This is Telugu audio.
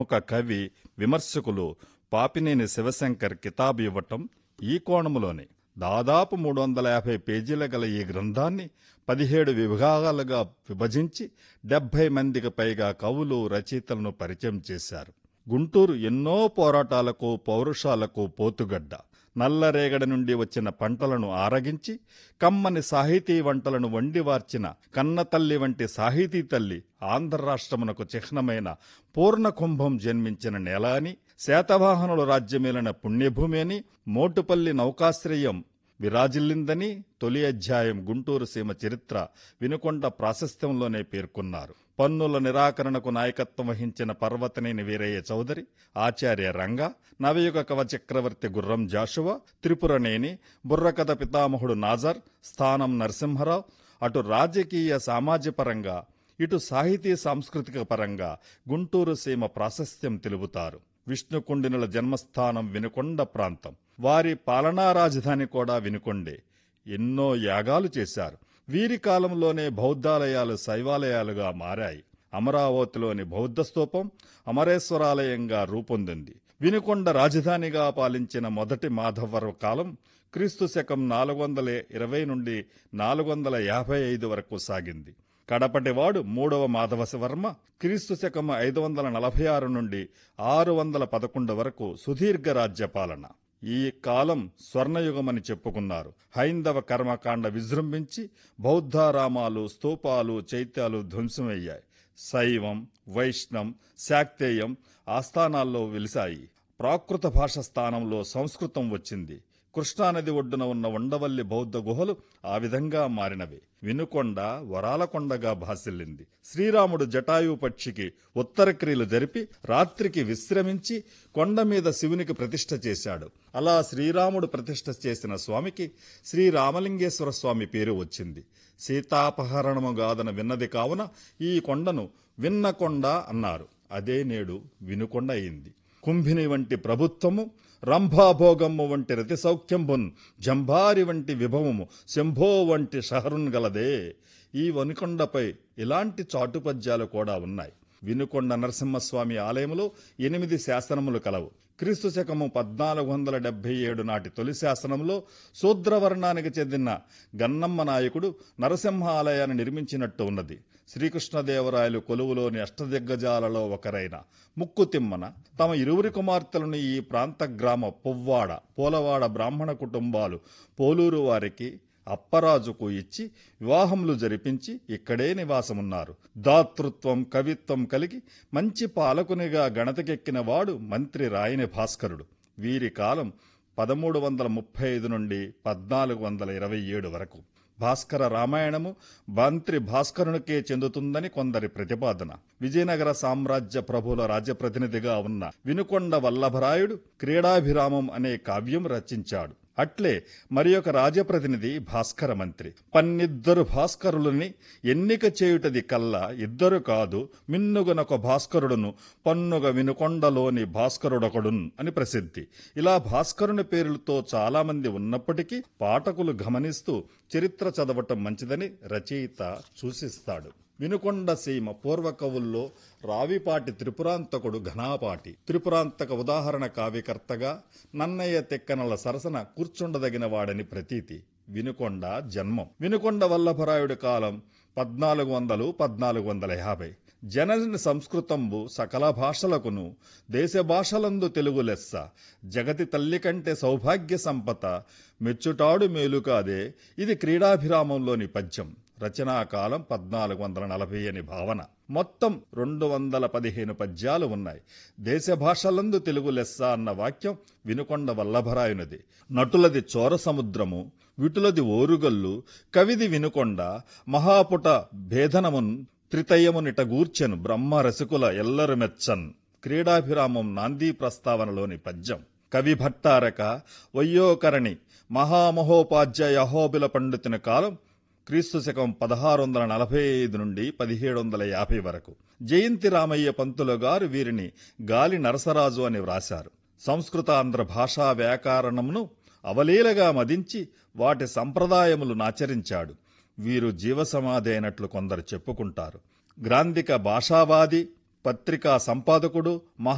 ఒక కవి విమర్శకులు పాపినేని శివశంకర్ కితాబు ఇవ్వటం ఈ కోణములోనే దాదాపు మూడు వందల యాభై పేజీల గల ఈ గ్రంథాన్ని పదిహేడు విభాగాలుగా విభజించి డెబ్బై మందికి పైగా కవులు రచయితలను పరిచయం చేశారు గుంటూరు ఎన్నో పోరాటాలకు పౌరుషాలకు పోతుగడ్డ నల్లరేగడి నుండి వచ్చిన పంటలను ఆరగించి కమ్మని సాహితీ వంటలను వండివార్చిన కన్నతల్లి వంటి సాహితీ తల్లి ఆంధ్ర రాష్ట్రమునకు చిహ్నమైన పూర్ణ కుంభం జన్మించిన నేల అని శాతవాహనులు రాజ్యమేలిన పుణ్యభూమి అని మోటుపల్లి నౌకాశ్రయం విరాజిల్లిందని తొలి అధ్యాయం గుంటూరు సీమ చరిత్ర వినుకొండ ప్రాశస్త్యంలోనే పేర్కొన్నారు పన్నుల నిరాకరణకు నాయకత్వం వహించిన పర్వతనేని వీరయ్య చౌదరి ఆచార్య రంగ నవయుగ కవ చక్రవర్తి గుర్రం జాషువా త్రిపురనేని బుర్రకథ పితామహుడు నాజర్ స్థానం నరసింహరావు అటు రాజకీయ సామాజికపరంగా ఇటు సాహితీ సాంస్కృతిక పరంగా గుంటూరు సీమ ప్రాశస్త్యం తెలుపుతారు విష్ణుకుండినుల జన్మస్థానం వినుకొండ ప్రాంతం వారి పాలనా రాజధాని కూడా వినుకొండే ఎన్నో యాగాలు చేశారు వీరి కాలంలోనే బౌద్ధాలయాలు శైవాలయాలుగా మారాయి అమరావతిలోని బౌద్ధ స్తూపం అమరేశ్వరాలయంగా రూపొందింది వినుకొండ రాజధానిగా పాలించిన మొదటి మాధవర కాలం క్రీస్తు శకం నాలుగు వందల ఇరవై నుండి నాలుగు వందల యాభై ఐదు వరకు సాగింది కడపటివాడు మూడవ మాధవశవర్మ క్రీస్తు శకం ఐదు వందల నలభై ఆరు నుండి ఆరు వందల పదకొండు వరకు సుదీర్ఘ రాజ్య పాలన ఈ కాలం స్వర్ణయుగమని చెప్పుకున్నారు హైందవ కర్మకాండ విజృంభించి బౌద్ధారామాలు స్తూపాలు చైత్యాలు ధ్వంసమయ్యాయి శైవం వైష్ణం శాక్తేయం ఆస్థానాల్లో వెలిశాయి ప్రాకృత భాష స్థానంలో సంస్కృతం వచ్చింది కృష్ణానది ఒడ్డున ఉన్న ఉండవల్లి బౌద్ధ గుహలు ఆ విధంగా మారినవి వినుకొండ వరాలకొండగా భాసిల్లింది శ్రీరాముడు జటాయు పక్షికి ఉత్తర క్రియలు జరిపి రాత్రికి విశ్రమించి కొండ మీద శివునికి ప్రతిష్ఠ చేశాడు అలా శ్రీరాముడు ప్రతిష్ఠ చేసిన స్వామికి శ్రీరామలింగేశ్వర స్వామి పేరు వచ్చింది సీతాపహరణము గాదన విన్నది కావున ఈ కొండను విన్నకొండ అన్నారు అదే నేడు వినుకొండ అయింది కుంభిని వంటి ప్రభుత్వము రంభాభోగమ్ము వంటి రతి సౌఖ్యంబున్ జంభారి వంటి విభవము శంభో వంటి షహరున్ గలదే ఈ వనికొండపై ఇలాంటి చాటుపద్యాలు కూడా ఉన్నాయి వినుకొండ నరసింహస్వామి ఆలయంలో ఎనిమిది శాసనములు కలవు క్రీస్తు శకము పద్నాలుగు వందల డెబ్బై ఏడు నాటి తొలి శాసనంలో శూద్రవర్ణానికి చెందిన గన్నమ్మ నాయకుడు నరసింహ ఆలయాన్ని నిర్మించినట్టు ఉన్నది శ్రీకృష్ణదేవరాయలు కొలువులోని అష్టదిగ్గజాలలో ఒకరైన ముక్కుతిమ్మన తమ ఇరువురి కుమార్తెలను ఈ ప్రాంత గ్రామ పువ్వాడ పోలవాడ బ్రాహ్మణ కుటుంబాలు పోలూరు వారికి అప్పరాజుకు ఇచ్చి వివాహములు జరిపించి ఇక్కడే నివాసమున్నారు దాతృత్వం కవిత్వం కలిగి మంచి పాలకునిగా గణతకెక్కిన వాడు మంత్రి రాయని భాస్కరుడు వీరి కాలం పదమూడు వందల ముప్పై ఐదు నుండి పద్నాలుగు వందల ఇరవై ఏడు వరకు భాస్కర రామాయణము మంత్రి భాస్కరునికే చెందుతుందని కొందరి ప్రతిపాదన విజయనగర సామ్రాజ్య ప్రభుల రాజప్రతినిధిగా ఉన్న వినుకొండ వల్లభరాయుడు క్రీడాభిరామం అనే కావ్యం రచించాడు అట్లే మరి ఒక రాజప్రతినిధి భాస్కర మంత్రి పన్నిద్దరు భాస్కరులని ఎన్నిక చేయుటది కల్లా ఇద్దరు కాదు మిన్నుగనొక భాస్కరుడును పన్నుగ వినుకొండలోని భాస్కరుడొకడున్ అని ప్రసిద్ధి ఇలా భాస్కరుని పేరులతో చాలా మంది ఉన్నప్పటికీ పాఠకులు గమనిస్తూ చరిత్ర చదవటం మంచిదని రచయిత సూచిస్తాడు వినుకొండ సీమ పూర్వ కవుల్లో రావిపాటి త్రిపురాంతకుడు ఘనాపాటి త్రిపురాంతక ఉదాహరణ కావ్యకర్తగా నన్నయ్య తెక్కనల సరసన కూర్చుండదగిన వాడని ప్రతీతి వినుకొండ జన్మం వినుకొండ వల్లభరాయుడి కాలం పద్నాలుగు వందలు పద్నాలుగు వందల యాభై జనని సంస్కృతంబు సకల భాషలకును దేశ భాషలందు తెలుగు లెస్స జగతి తల్లి కంటే సౌభాగ్య సంపత మెచ్చుటాడు మేలు కాదే ఇది క్రీడాభిరామంలోని పద్యం రచనాకాలం పద్నాలుగు వందల నలభై అని భావన మొత్తం రెండు వందల పదిహేను పద్యాలు ఉన్నాయి దేశ భాషలందు తెలుగు లెస్స అన్న వాక్యం వినుకొండ వల్లభరాయునది నటులది చోర సముద్రము విటులది ఓరుగల్లు కవిది వినుకొండ మహాపుట భేదనమున్ త్రితయమునిట గూర్చెను బ్రహ్మ రసికుల ఎల్లరు మెచ్చన్ క్రీడాభిరామం నాందీ ప్రస్తావనలోని పద్యం కవి భట్టారక వయ్యోకరణి మహామహోపాధ్యాయ అహోబిల పండితుని కాలం క్రీస్తు శకం పదహారు వందల నలభై ఐదు నుండి పదిహేడు వందల యాభై వరకు జయంతి రామయ్య పంతులు గారు వీరిని గాలి నరసరాజు అని వ్రాశారు సంస్కృతాంధ్ర భాషా వ్యాకరణమును అవలీలగా మదించి వాటి సంప్రదాయములు నాచరించాడు వీరు జీవసమాధి అయినట్లు కొందరు చెప్పుకుంటారు గ్రాంధిక భాషావాది పత్రికా సంపాదకుడు మహా